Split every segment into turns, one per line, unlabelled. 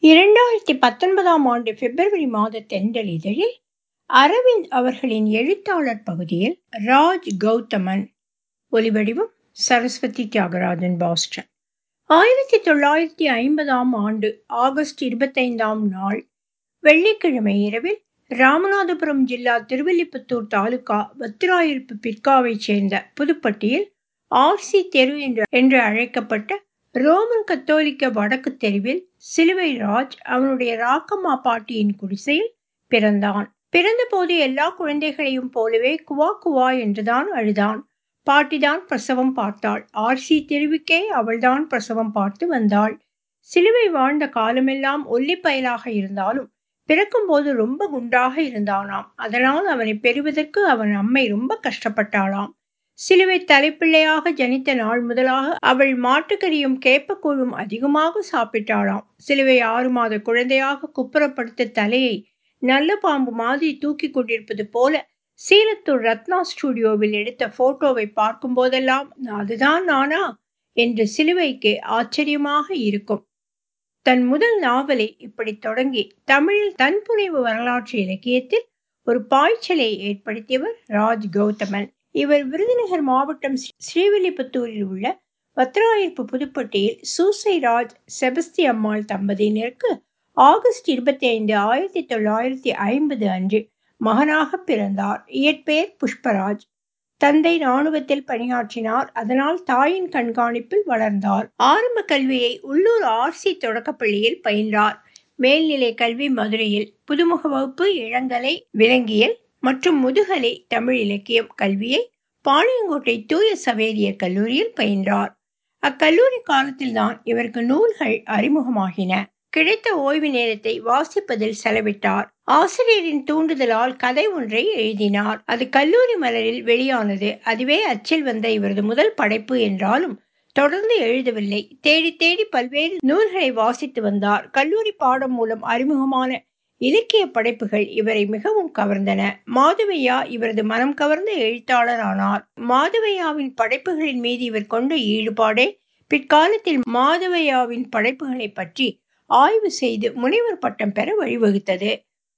இரண்டாயிரத்தி பத்தொன்பதாம் ஆண்டு பிப்ரவரி மாத தென்றலிதழில் அரவிந்த் அவர்களின் எழுத்தாளர் பகுதியில் ராஜ் கௌதமன் ஒலிவடிவம் சரஸ்வதி தியாகராஜன் பாஸ்டன் ஆயிரத்தி தொள்ளாயிரத்தி ஐம்பதாம் ஆண்டு ஆகஸ்ட் இருபத்தைந்தாம் நாள் வெள்ளிக்கிழமை இரவில் ராமநாதபுரம் ஜில்லா திருவில்லிபுத்தூர் தாலுகா வத்திராயிருப்பு பிற்காவைச் சேர்ந்த புதுப்பட்டியில் ஆர்சி தெரு என்று என்று அழைக்கப்பட்ட ரோமன் கத்தோலிக்க வடக்கு தெருவில் சிலுவை ராஜ் அவனுடைய ராக்கம்மா பாட்டியின் குடிசையில் பிறந்தான் பிறந்தபோது எல்லா குழந்தைகளையும் போலவே குவா குவா என்றுதான் அழுதான் பாட்டிதான் பிரசவம் பார்த்தாள் ஆர்சி தெருவுக்கே அவள்தான் பிரசவம் பார்த்து வந்தாள் சிலுவை வாழ்ந்த காலமெல்லாம் ஒல்லி பயலாக இருந்தாலும் பிறக்கும்போது ரொம்ப குண்டாக இருந்தானாம் அதனால் அவனை பெறுவதற்கு அவன் அம்மை ரொம்ப கஷ்டப்பட்டாளாம் சிலுவை தலைப்பிள்ளையாக ஜனித்த நாள் முதலாக அவள் மாட்டுக்கறியும் கேப்பக்கூழும் அதிகமாக சாப்பிட்டாளாம் சிலுவை ஆறு மாத குழந்தையாக குப்புறப்படுத்த தலையை நல்ல பாம்பு மாதிரி தூக்கி கொண்டிருப்பது போல சீலத்தூர் ரத்னா ஸ்டுடியோவில் எடுத்த போட்டோவை பார்க்கும் போதெல்லாம் அதுதான் நானா என்று சிலுவைக்கு ஆச்சரியமாக இருக்கும் தன் முதல் நாவலை இப்படி தொடங்கி தமிழில் தன்புனைவு வரலாற்று இலக்கியத்தில் ஒரு பாய்ச்சலை ஏற்படுத்தியவர் ராஜ் கௌதமன் இவர் விருதுநகர் மாவட்டம் ஸ்ரீவில்லிபுத்தூரில் உள்ள வத்ராயிருப்பு புதுப்பட்டியில் சூசை ராஜ் செபஸ்தி அம்மாள் தம்பதியினருக்கு ஆகஸ்ட் இருபத்தி ஐந்து ஆயிரத்தி தொள்ளாயிரத்தி ஐம்பது அன்று மகனாக பிறந்தார் இயற்பெயர் புஷ்பராஜ் தந்தை இராணுவத்தில் பணியாற்றினார் அதனால் தாயின் கண்காணிப்பில் வளர்ந்தார் ஆரம்ப கல்வியை உள்ளூர் ஆர்சி தொடக்கப்பள்ளியில் பயின்றார் மேல்நிலை கல்வி மதுரையில் புதுமுக வகுப்பு இளங்கலை விலங்கியல் மற்றும் முதுகலை தமிழ் இலக்கியம் கல்வியை பாளையங்கோட்டை தூய சவேரியர் கல்லூரியில் பயின்றார் அக்கல்லூரி காலத்தில்தான் இவருக்கு நூல்கள் அறிமுகமாகின கிடைத்த ஓய்வு நேரத்தை வாசிப்பதில் செலவிட்டார் ஆசிரியரின் தூண்டுதலால் கதை ஒன்றை எழுதினார் அது கல்லூரி மலரில் வெளியானது அதுவே அச்சில் வந்த இவரது முதல் படைப்பு என்றாலும் தொடர்ந்து எழுதவில்லை தேடி தேடி பல்வேறு நூல்களை வாசித்து வந்தார் கல்லூரி பாடம் மூலம் அறிமுகமான இலக்கிய படைப்புகள் இவரை மிகவும் கவர்ந்தன மாதவையா இவரது மனம் கவர்ந்த எழுத்தாளர் ஆனார் மாதவையாவின் படைப்புகளின் மீது இவர் கொண்ட ஈடுபாடே பிற்காலத்தில் மாதவையாவின் படைப்புகளை பற்றி ஆய்வு செய்து முனைவர் பட்டம் பெற வழிவகுத்தது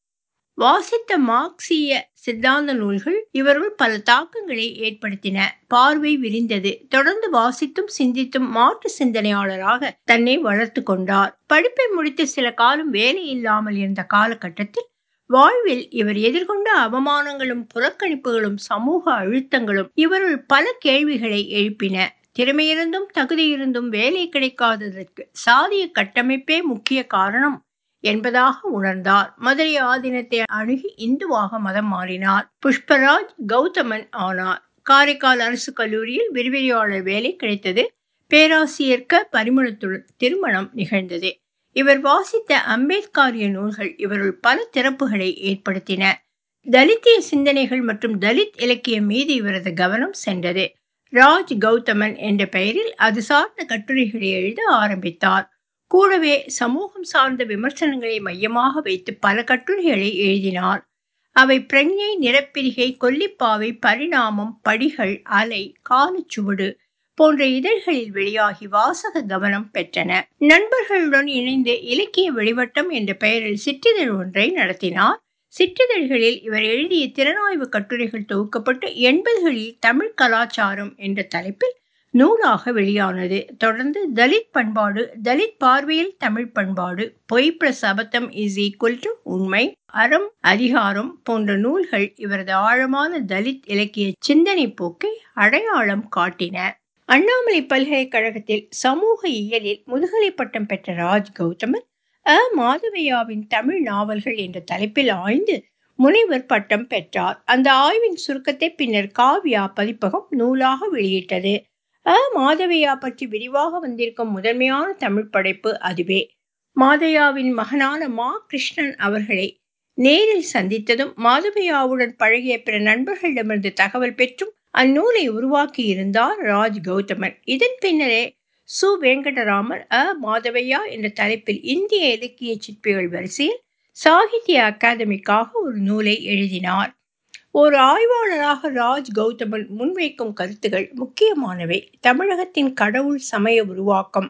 வாசித்த மார்க்சிய சித்தாந்த நூல்கள் இவருள் பல தாக்கங்களை ஏற்படுத்தின பார்வை விரிந்தது தொடர்ந்து வாசித்தும் சிந்தித்தும் மாற்று சிந்தனையாளராக தன்னை வளர்த்து கொண்டார் படிப்பை முடித்து சில காலம் வேலை இல்லாமல் இருந்த காலகட்டத்தில் வாழ்வில் இவர் எதிர்கொண்ட அவமானங்களும் புறக்கணிப்புகளும் சமூக அழுத்தங்களும் இவருள் பல கேள்விகளை எழுப்பின திறமையிருந்தும் தகுதியிருந்தும் வேலை கிடைக்காததற்கு சாதிய கட்டமைப்பே முக்கிய காரணம் என்பதாக உணர்ந்தார் மதுரை ஆதீனத்தை அணுகி இந்துவாக மதம் மாறினார் புஷ்பராஜ் கௌதமன் ஆனார் காரைக்கால் அரசு கல்லூரியில் விரிவிரியாளர் வேலை கிடைத்தது பேராசிரியர்க்க பரிமளத்துடன் திருமணம் நிகழ்ந்தது இவர் வாசித்த அம்பேத்காரிய நூல்கள் இவருள் பல திறப்புகளை ஏற்படுத்தின தலித்திய சிந்தனைகள் மற்றும் தலித் இலக்கியம் மீது இவரது கவனம் சென்றது ராஜ் கௌதமன் என்ற பெயரில் அது சார்ந்த கட்டுரைகளை எழுத ஆரம்பித்தார் கூடவே சமூகம் சார்ந்த விமர்சனங்களை மையமாக வைத்து பல கட்டுரைகளை எழுதினார் அவை பிரஞ்ஞை நிறப்பிரிகை கொல்லிப்பாவை பரிணாமம் படிகள் அலை காலச்சுவடு போன்ற இதழ்களில் வெளியாகி வாசக கவனம் பெற்றன நண்பர்களுடன் இணைந்து இலக்கிய வெளிவட்டம் என்ற பெயரில் சிற்றிதழ் ஒன்றை நடத்தினார் சிற்றிதழ்களில் இவர் எழுதிய திறனாய்வு கட்டுரைகள் தொகுக்கப்பட்டு எண்பதுகளில் தமிழ் கலாச்சாரம் என்ற தலைப்பில் நூலாக வெளியானது தொடர்ந்து தலித் பண்பாடு தலித் பார்வையில் தமிழ் பண்பாடு பொய் பிளஸ் அபத்தம் இஸ் ஈக்குவல் டு உண்மை அறம் அதிகாரம் போன்ற நூல்கள் இவரது ஆழமான தலித் இலக்கிய சிந்தனை போக்கை அடையாளம் காட்டின அண்ணாமலை பல்கலைக்கழகத்தில் சமூக இயலில் முதுகலை பட்டம் பெற்ற ராஜ் கௌதமன் அ மாதவையாவின் தமிழ் நாவல்கள் என்ற தலைப்பில் ஆய்ந்து முனைவர் பட்டம் பெற்றார் அந்த ஆய்வின் சுருக்கத்தை பின்னர் காவ்யா பதிப்பகம் நூலாக வெளியிட்டது அ மாதவையா பற்றி விரிவாக வந்திருக்கும் முதன்மையான தமிழ் படைப்பு அதுவே மாதையாவின் மகனான மா கிருஷ்ணன் அவர்களை நேரில் சந்தித்ததும் மாதவையாவுடன் பழகிய பிற நண்பர்களிடமிருந்து தகவல் பெற்றும் அந்நூலை உருவாக்கி இருந்தார் ராஜ் கௌதமன் இதன் பின்னரே சு வெங்கடராமன் அ மாதவையா என்ற தலைப்பில் இந்திய இலக்கிய சிற்பிகள் வரிசையில் சாகித்ய அகாதமிக்காக ஒரு நூலை எழுதினார் ஒரு ஆய்வாளராக ராஜ் கௌதமன் முன்வைக்கும் கருத்துகள் முக்கியமானவை தமிழகத்தின் கடவுள் சமய உருவாக்கம்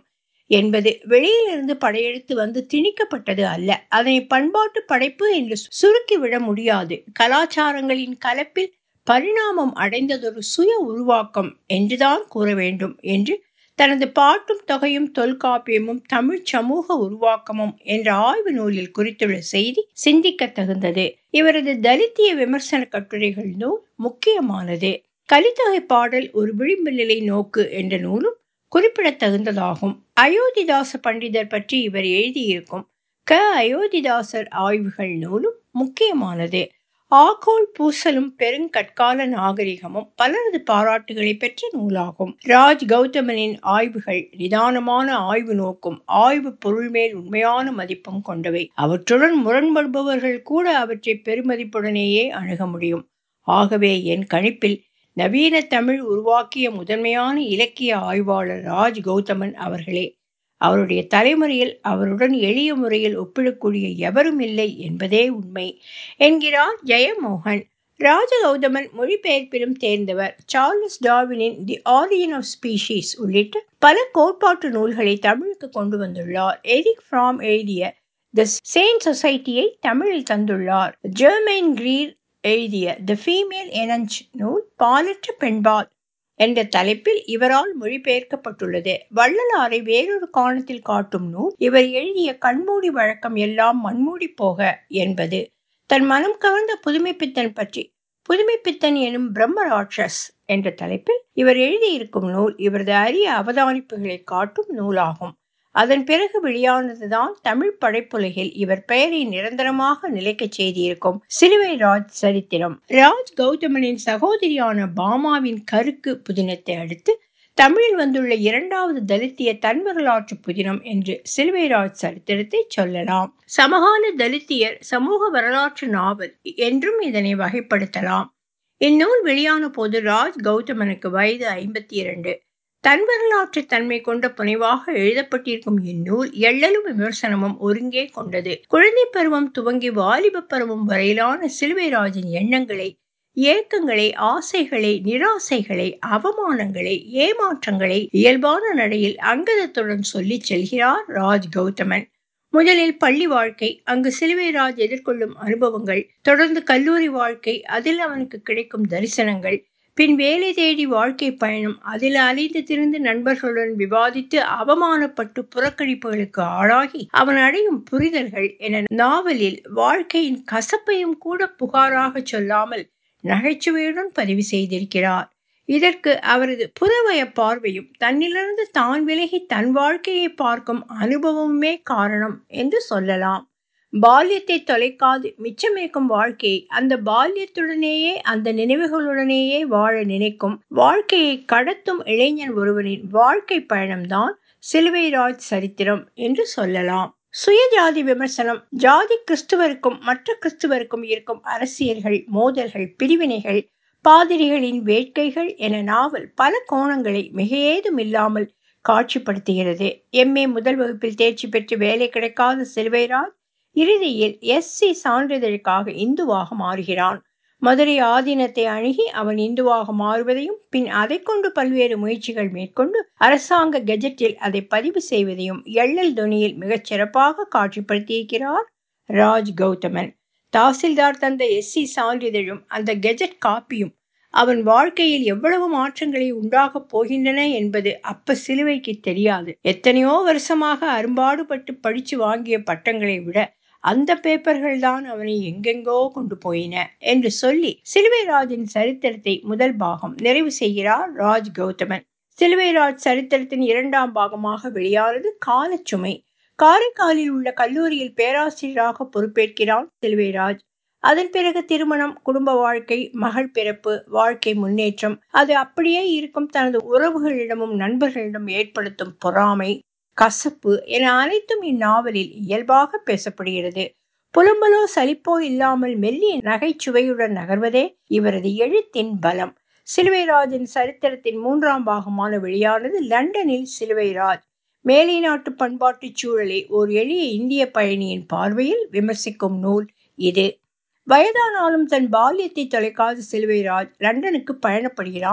என்பது வெளியிலிருந்து படையெடுத்து வந்து திணிக்கப்பட்டது அல்ல அதனை பண்பாட்டு படைப்பு என்று சுருக்கிவிட முடியாது கலாச்சாரங்களின் கலப்பில் பரிணாமம் அடைந்ததொரு சுய உருவாக்கம் என்றுதான் கூற வேண்டும் என்று தனது பாட்டும் தொகையும் தொல்காப்பியமும் தமிழ் சமூக உருவாக்கமும் என்ற ஆய்வு நூலில் குறித்துள்ள செய்தி சிந்திக்க தகுந்தது இவரது தலித்திய விமர்சன கட்டுரைகள் நூல் முக்கியமானது கலித்தொகை பாடல் ஒரு விளிம்பு நிலை நோக்கு என்ற நூலும் குறிப்பிடத்தகுந்ததாகும் அயோத்திதாச பண்டிதர் பற்றி இவர் எழுதியிருக்கும் க அயோத்திதாசர் ஆய்வுகள் நூலும் முக்கியமானது ஆகோல் பூசலும் பெருங்கற்கால நாகரிகமும் பலரது பாராட்டுகளை பெற்ற நூலாகும் ராஜ் கௌதமனின் ஆய்வுகள் நிதானமான ஆய்வு நோக்கும் ஆய்வு பொருள் மேல் உண்மையான மதிப்பும் கொண்டவை அவற்றுடன் முரண்படுபவர்கள் கூட அவற்றை பெருமதிப்புடனேயே அணுக முடியும் ஆகவே என் கணிப்பில் நவீன தமிழ் உருவாக்கிய முதன்மையான இலக்கிய ஆய்வாளர் ராஜ் கௌதமன் அவர்களே அவருடைய தலைமுறையில் அவருடன் எளிய முறையில் ஒப்பிடக்கூடிய எவரும் இல்லை என்பதே உண்மை என்கிறார் ஜெயமோகன் ராஜகௌதமன் மொழிபெயர்ப்பிலும் தேர்ந்தவர் சார்லஸ் டார்வினின் தி ஆரிஜின் ஆஃப் ஸ்பீஷீஸ் உள்ளிட்ட பல கோட்பாட்டு நூல்களை தமிழுக்கு கொண்டு வந்துள்ளார் எரிக் ஃப்ராம் எழுதிய த சேன் சொசைட்டியை தமிழில் தந்துள்ளார் ஜெர்மைன் கிரீர் எழுதிய த ஃபீமேல் எனஞ்ச் நூல் பாலற்ற பெண்பால் என்ற தலைப்பில் இவரால் மொழிபெயர்க்கப்பட்டுள்ளது வள்ளலாரை வேறொரு காணத்தில் காட்டும் நூல் இவர் எழுதிய கண்மூடி வழக்கம் எல்லாம் மண்மூடி போக என்பது தன் மனம் கவர்ந்த புதுமைப்பித்தன் பற்றி புதுமைப்பித்தன் எனும் பிரம்ம ராட்சஸ் என்ற தலைப்பில் இவர் எழுதியிருக்கும் நூல் இவரது அரிய அவதானிப்புகளை காட்டும் நூலாகும் அதன் பிறகு வெளியானதுதான் தமிழ் படைப்புலகில் இவர் பெயரை நிரந்தரமாக நிலைக்கச் செய்திருக்கும் சிலுவை ராஜ் சரித்திரம் ராஜ் கௌதமனின் சகோதரியான பாமாவின் கருக்கு புதினத்தை அடுத்து தமிழில் வந்துள்ள இரண்டாவது தலித்திய தன்வரலாற்று புதினம் என்று சிலுவைராஜ் சரித்திரத்தை சொல்லலாம் சமகால தலித்தியர் சமூக வரலாற்று நாவல் என்றும் இதனை வகைப்படுத்தலாம் இந்நூல் வெளியான போது ராஜ் கௌதமனுக்கு வயது ஐம்பத்தி இரண்டு தன் வரலாற்று தன்மை கொண்ட புனைவாக எழுதப்பட்டிருக்கும் இந்நூல் எள்ளலும் விமர்சனமும் ஒருங்கே கொண்டது குழந்தை பருவம் துவங்கி வாலிப பருவம் வரையிலான சிலுவைராஜின் எண்ணங்களை ஏக்கங்களை ஆசைகளை நிராசைகளை அவமானங்களை ஏமாற்றங்களை இயல்பான நடையில் அங்கதத்துடன் சொல்லிச் செல்கிறார் ராஜ் கௌதமன் முதலில் பள்ளி வாழ்க்கை அங்கு சிலுவைராஜ் எதிர்கொள்ளும் அனுபவங்கள் தொடர்ந்து கல்லூரி வாழ்க்கை அதில் அவனுக்கு கிடைக்கும் தரிசனங்கள் பின் வேலை தேடி வாழ்க்கை பயணம் அதில் அலைந்து திரிந்து நண்பர்களுடன் விவாதித்து அவமானப்பட்டு புறக்கணிப்புகளுக்கு ஆளாகி அவன் அடையும் புரிதல்கள் என நாவலில் வாழ்க்கையின் கசப்பையும் கூட புகாராக சொல்லாமல் நகைச்சுவையுடன் பதிவு செய்திருக்கிறார் இதற்கு அவரது புறவய பார்வையும் தன்னிலிருந்து தான் விலகி தன் வாழ்க்கையை பார்க்கும் அனுபவமுமே காரணம் என்று சொல்லலாம் பால்யத்தை தொலைக்காது மிச்சமேக்கும் வாழ்க்கையை அந்த பால்யத்துடனேயே அந்த நினைவுகளுடனேயே வாழ நினைக்கும் வாழ்க்கையை கடத்தும் இளைஞன் ஒருவனின் வாழ்க்கை பயணம்தான் சிலுவைராஜ் சரித்திரம் என்று சொல்லலாம் சுயஜாதி விமர்சனம் ஜாதி கிறிஸ்துவருக்கும் மற்ற கிறிஸ்துவருக்கும் இருக்கும் அரசியல்கள் மோதல்கள் பிரிவினைகள் பாதிரிகளின் வேட்கைகள் என நாவல் பல கோணங்களை மிக ஏதும் இல்லாமல் காட்சிப்படுத்துகிறது எம்ஏ முதல் வகுப்பில் தேர்ச்சி பெற்று வேலை கிடைக்காத சிலுவைராஜ் இறுதியில் எஸ்சி சான்றிதழுக்காக இந்துவாக மாறுகிறான் மதுரை ஆதீனத்தை அணுகி அவன் இந்துவாக மாறுவதையும் பின் அதை கொண்டு பல்வேறு முயற்சிகள் மேற்கொண்டு அரசாங்க கெஜெட்டில் அதை பதிவு செய்வதையும் எள்ளல் துணியில் மிகச் சிறப்பாக காட்சிப்படுத்தியிருக்கிறார் ராஜ் கௌதமன் தாசில்தார் தந்த எஸ்சி சான்றிதழும் அந்த கெஜெட் காப்பியும் அவன் வாழ்க்கையில் எவ்வளவு மாற்றங்களை உண்டாகப் போகின்றன என்பது அப்ப சிலுவைக்கு தெரியாது எத்தனையோ வருஷமாக அரும்பாடுபட்டு படிச்சு வாங்கிய பட்டங்களை விட அந்த பேப்பர்கள் தான் அவனை எங்கெங்கோ கொண்டு போயின என்று சொல்லி சிலுவைராஜின் சரித்திரத்தை முதல் பாகம் நிறைவு செய்கிறார் ராஜ் கௌதமன் சிலுவைராஜ் சரித்திரத்தின் இரண்டாம் பாகமாக வெளியானது காலச்சுமை காரைக்காலில் உள்ள கல்லூரியில் பேராசிரியராக பொறுப்பேற்கிறான் சிலுவைராஜ் அதன் பிறகு திருமணம் குடும்ப வாழ்க்கை மகள் பிறப்பு வாழ்க்கை முன்னேற்றம் அது அப்படியே இருக்கும் தனது உறவுகளிடமும் நண்பர்களிடம் ஏற்படுத்தும் பொறாமை கசப்பு என அனைத்தும் இந்நாவலில் இயல்பாக பேசப்படுகிறது புலம்பலோ சலிப்போ இல்லாமல் மெல்லிய நகைச்சுவையுடன் நகர்வதே இவரது எழுத்தின் பலம் சிலுவைராஜின் சரித்திரத்தின் மூன்றாம் பாகமான வெளியானது லண்டனில் சிலுவைராஜ் மேலை நாட்டு பண்பாட்டுச் சூழலை ஓர் எளிய இந்திய பயணியின் பார்வையில் விமர்சிக்கும் நூல் இது வயதானாலும் தன் பால்யத்தை தொலைக்காத சிலுவைராஜ் லண்டனுக்கு பயணப்படுகிறான்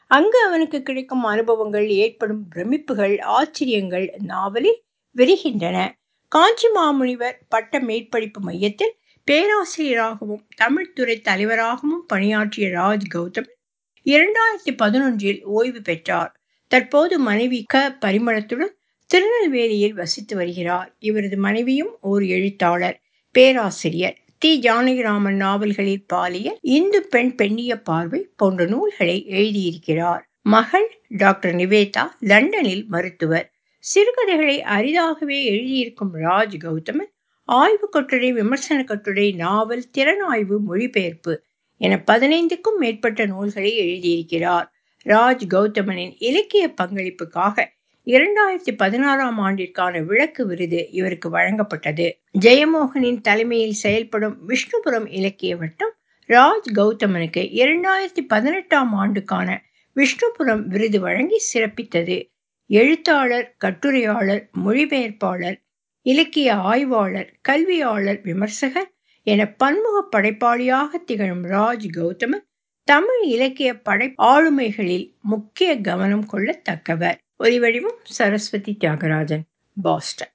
அங்கு அவனுக்கு கிடைக்கும் அனுபவங்கள் ஏற்படும் பிரமிப்புகள் ஆச்சரியங்கள் நாவலில் விரிகின்றன காஞ்சி மாமுனிவர் பட்ட மேற்படிப்பு மையத்தில் பேராசிரியராகவும் தமிழ்துறை தலைவராகவும் பணியாற்றிய ராஜ் கௌதம் இரண்டாயிரத்தி பதினொன்றில் ஓய்வு பெற்றார் தற்போது மனைவி க பரிமளத்துடன் திருநெல்வேலியில் வசித்து வருகிறார் இவரது மனைவியும் ஓர் எழுத்தாளர் பேராசிரியர் தி ஜானகிராமன் நாவல்களில் பாலியல் இந்து பெண் பெண்ணிய பார்வை போன்ற நூல்களை எழுதியிருக்கிறார் மகள் டாக்டர் நிவேதா லண்டனில் மருத்துவர் சிறுகதைகளை அரிதாகவே எழுதியிருக்கும் ராஜ் கௌதமன் ஆய்வு கட்டுரை விமர்சன கட்டுரை நாவல் திறனாய்வு மொழிபெயர்ப்பு என பதினைந்துக்கும் மேற்பட்ட நூல்களை எழுதியிருக்கிறார் ராஜ் கௌதமனின் இலக்கிய பங்களிப்புக்காக இரண்டாயிரத்தி பதினாறாம் ஆண்டிற்கான விளக்கு விருது இவருக்கு வழங்கப்பட்டது ஜெயமோகனின் தலைமையில் செயல்படும் விஷ்ணுபுரம் இலக்கிய வட்டம் ராஜ் கௌதமனுக்கு இரண்டாயிரத்தி பதினெட்டாம் ஆண்டுக்கான விஷ்ணுபுரம் விருது வழங்கி சிறப்பித்தது எழுத்தாளர் கட்டுரையாளர் மொழிபெயர்ப்பாளர் இலக்கிய ஆய்வாளர் கல்வியாளர் விமர்சகர் என பன்முக படைப்பாளியாக திகழும் ராஜ் கௌதமன் தமிழ் இலக்கிய படை ஆளுமைகளில் முக்கிய கவனம் கொள்ளத்தக்கவர் ஒலிவடிவம் சரஸ்வதி தியாகராஜன் பாஸ்டன்